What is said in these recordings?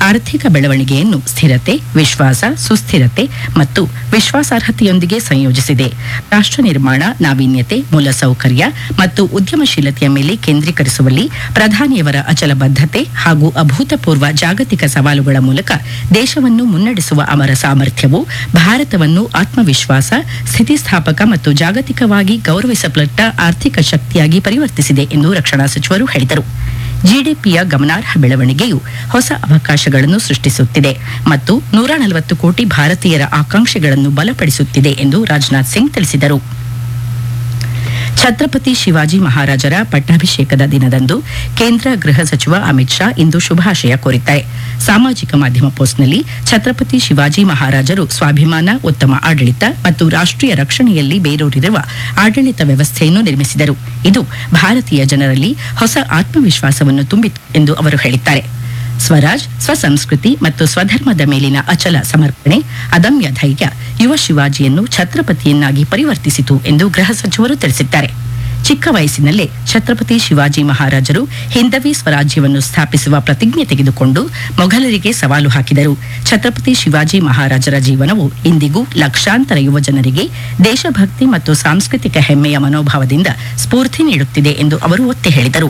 ಆರ್ಥಿಕ ಬೆಳವಣಿಗೆಯನ್ನು ಸ್ಥಿರತೆ ವಿಶ್ವಾಸ ಸುಸ್ಥಿರತೆ ಮತ್ತು ವಿಶ್ವಾಸಾರ್ಹತೆಯೊಂದಿಗೆ ಸಂಯೋಜಿಸಿದೆ ರಾಷ್ಟ್ರ ನಿರ್ಮಾಣ ನಾವೀನ್ಯತೆ ಮೂಲಸೌಕರ್ಯ ಮತ್ತು ಉದ್ಯಮಶೀಲತೆಯ ಮೇಲೆ ಕೇಂದ್ರೀಕರಿಸುವಲ್ಲಿ ಪ್ರಧಾನಿಯವರ ಅಚಲ ಬದ್ಧತೆ ಹಾಗೂ ಅಭೂತಪೂರ್ವ ಜಾಗತಿಕ ಸವಾಲುಗಳ ಮೂಲಕ ದೇಶವನ್ನು ಮುನ್ನಡೆಸುವ ಅವರ ಸಾಮರ್ಥ್ಯವು ಭಾರತವನ್ನು ಆತ್ಮವಿಶ್ವಾಸ ಸ್ಥಿತಿಸ್ಥಾಪಕ ಮತ್ತು ಜಾಗತಿಕವಾಗಿ ಗೌರವಿಸಲ್ಪಟ್ಟ ಆರ್ಥಿಕ ಶಕ್ತಿಯಾಗಿ ಪರಿವರ್ತಿಸಿದೆ ಎಂದು ರಕ್ಷಣಾ ಸಚಿವರು ಹೇಳಿದರು ಜಿಡಿಪಿಯ ಗಮನಾರ್ಹ ಬೆಳವಣಿಗೆಯು ಹೊಸ ಅವಕಾಶಗಳನ್ನು ಸೃಷ್ಟಿಸುತ್ತಿದೆ ಮತ್ತು ನೂರ ನಲವತ್ತು ಕೋಟಿ ಭಾರತೀಯರ ಆಕಾಂಕ್ಷೆಗಳನ್ನು ಬಲಪಡಿಸುತ್ತಿದೆ ಎಂದು ರಾಜನಾಥ್ ಸಿಂಗ್ ತಿಳಿಸಿದರು ಛತ್ರಪತಿ ಶಿವಾಜಿ ಮಹಾರಾಜರ ಪಟ್ಟಾಭಿಷೇಕದ ದಿನದಂದು ಕೇಂದ್ರ ಗೃಹ ಸಚಿವ ಅಮಿತ್ ಶಾ ಇಂದು ಶುಭಾಶಯ ಕೋರಿದ್ದಾರೆ ಸಾಮಾಜಿಕ ಮಾಧ್ಯಮ ಪೋಸ್ಟ್ನಲ್ಲಿ ಛತ್ರಪತಿ ಶಿವಾಜಿ ಮಹಾರಾಜರು ಸ್ವಾಭಿಮಾನ ಉತ್ತಮ ಆಡಳಿತ ಮತ್ತು ರಾಷ್ಟ್ರೀಯ ರಕ್ಷಣೆಯಲ್ಲಿ ಬೇರೂರಿರುವ ಆಡಳಿತ ವ್ಯವಸ್ಥೆಯನ್ನು ನಿರ್ಮಿಸಿದರು ಇದು ಭಾರತೀಯ ಜನರಲ್ಲಿ ಹೊಸ ಆತ್ಮವಿಶ್ವಾಸವನ್ನು ತುಂಬಿತು ಎಂದು ಅವರು ಹೇಳಿದ್ದಾರೆ ಸ್ವರಾಜ್ ಸ್ವಸಂಸ್ಕೃತಿ ಮತ್ತು ಸ್ವಧರ್ಮದ ಮೇಲಿನ ಅಚಲ ಸಮರ್ಪಣೆ ಅದಮ್ಯ ಧೈರ್ಯ ಯುವ ಶಿವಾಜಿಯನ್ನು ಛತ್ರಪತಿಯನ್ನಾಗಿ ಪರಿವರ್ತಿಸಿತು ಎಂದು ಗೃಹ ಸಚಿವರು ತಿಳಿಸಿದ್ದಾರೆ ಚಿಕ್ಕ ವಯಸ್ಸಿನಲ್ಲೇ ಛತ್ರಪತಿ ಶಿವಾಜಿ ಮಹಾರಾಜರು ಹಿಂದವಿ ಸ್ವರಾಜ್ಯವನ್ನು ಸ್ಥಾಪಿಸುವ ಪ್ರತಿಜ್ಞೆ ತೆಗೆದುಕೊಂಡು ಮೊಘಲರಿಗೆ ಸವಾಲು ಹಾಕಿದರು ಛತ್ರಪತಿ ಶಿವಾಜಿ ಮಹಾರಾಜರ ಜೀವನವು ಇಂದಿಗೂ ಲಕ್ಷಾಂತರ ಯುವ ಜನರಿಗೆ ದೇಶಭಕ್ತಿ ಮತ್ತು ಸಾಂಸ್ಕೃತಿಕ ಹೆಮ್ಮೆಯ ಮನೋಭಾವದಿಂದ ಸ್ಫೂರ್ತಿ ನೀಡುತ್ತಿದೆ ಎಂದು ಅವರು ಒತ್ತಿ ಹೇಳಿದರು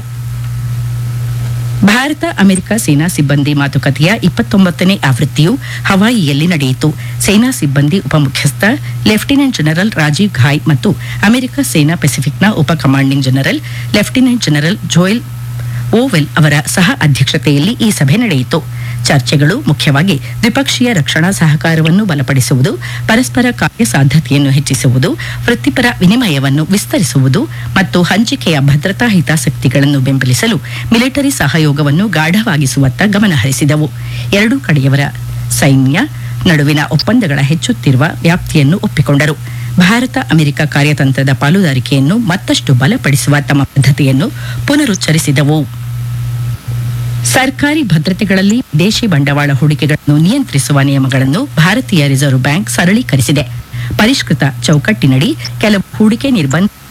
ಭಾರತ ಅಮೆರಿಕ ಸೇನಾ ಸಿಬ್ಬಂದಿ ಮಾತುಕತೆಯ ಇಪ್ಪತ್ತೊಂಬತ್ತನೇ ಆವೃತ್ತಿಯು ಹವಾಯಿಯಲ್ಲಿ ನಡೆಯಿತು ಸೇನಾ ಸಿಬ್ಬಂದಿ ಉಪಮುಖ್ಯಸ್ಥ ಲೆಫ್ಟಿನೆಂಟ್ ಜನರಲ್ ರಾಜೀವ್ ಘಾಯ್ ಮತ್ತು ಅಮೆರಿಕ ಸೇನಾ ಪೆಸಿಫಿಕ್ನ ಉಪ commanding general lieutenant general Joel Vowell ಅವರ ಸಹ ಅಧ್ಯಕ್ಷತೆಯಲ್ಲಿ ಈ ಸಭೆ ನಡೆಯಿತು ಚರ್ಚೆಗಳು ಮುಖ್ಯವಾಗಿ ದ್ವಿಪಕ್ಷೀಯ ರಕ್ಷಣಾ ಸಹಕಾರವನ್ನು ಬಲಪಡಿಸುವುದು ಪರಸ್ಪರ ಕಾರ್ಯಸಾಧ್ಯತೆಯನ್ನು ಹೆಚ್ಚಿಸುವುದು ವೃತ್ತಿಪರ ವಿನಿಮಯವನ್ನು ವಿಸ್ತರಿಸುವುದು ಮತ್ತು ಹಂಚಿಕೆಯ ಭದ್ರತಾ ಹಿತಾಸಕ್ತಿಗಳನ್ನು ಬೆಂಬಲಿಸಲು ಮಿಲಿಟರಿ ಸಹಯೋಗವನ್ನು ಗಾಢವಾಗಿಸುವತ್ತ ಗಮನ ಹರಿಸಿದವು ಎರಡೂ ಕಡೆಯವರ ಸೈನ್ಯ ನಡುವಿನ ಒಪ್ಪಂದಗಳ ಹೆಚ್ಚುತ್ತಿರುವ ವ್ಯಾಪ್ತಿಯನ್ನು ಒಪ್ಪಿಕೊಂಡರು ಭಾರತ ಅಮೆರಿಕ ಕಾರ್ಯತಂತ್ರದ ಪಾಲುದಾರಿಕೆಯನ್ನು ಮತ್ತಷ್ಟು ಬಲಪಡಿಸುವ ತಮ್ಮ ಬದ್ಧತೆಯನ್ನು ಪುನರುಚ್ಚರಿಸಿದವು ಸರ್ಕಾರಿ ಭದ್ರತೆಗಳಲ್ಲಿ ದೇಶಿ ಬಂಡವಾಳ ಹೂಡಿಕೆಗಳನ್ನು ನಿಯಂತ್ರಿಸುವ ನಿಯಮಗಳನ್ನು ಭಾರತೀಯ ರಿಸರ್ವ್ ಬ್ಯಾಂಕ್ ಸರಳೀಕರಿಸಿದೆ ಪರಿಷ್ಕೃತ ಚೌಕಟ್ಟಿನಡಿ ಕೆಲವು ಹೂಡಿಕೆ ನಿರ್ಬಂಧ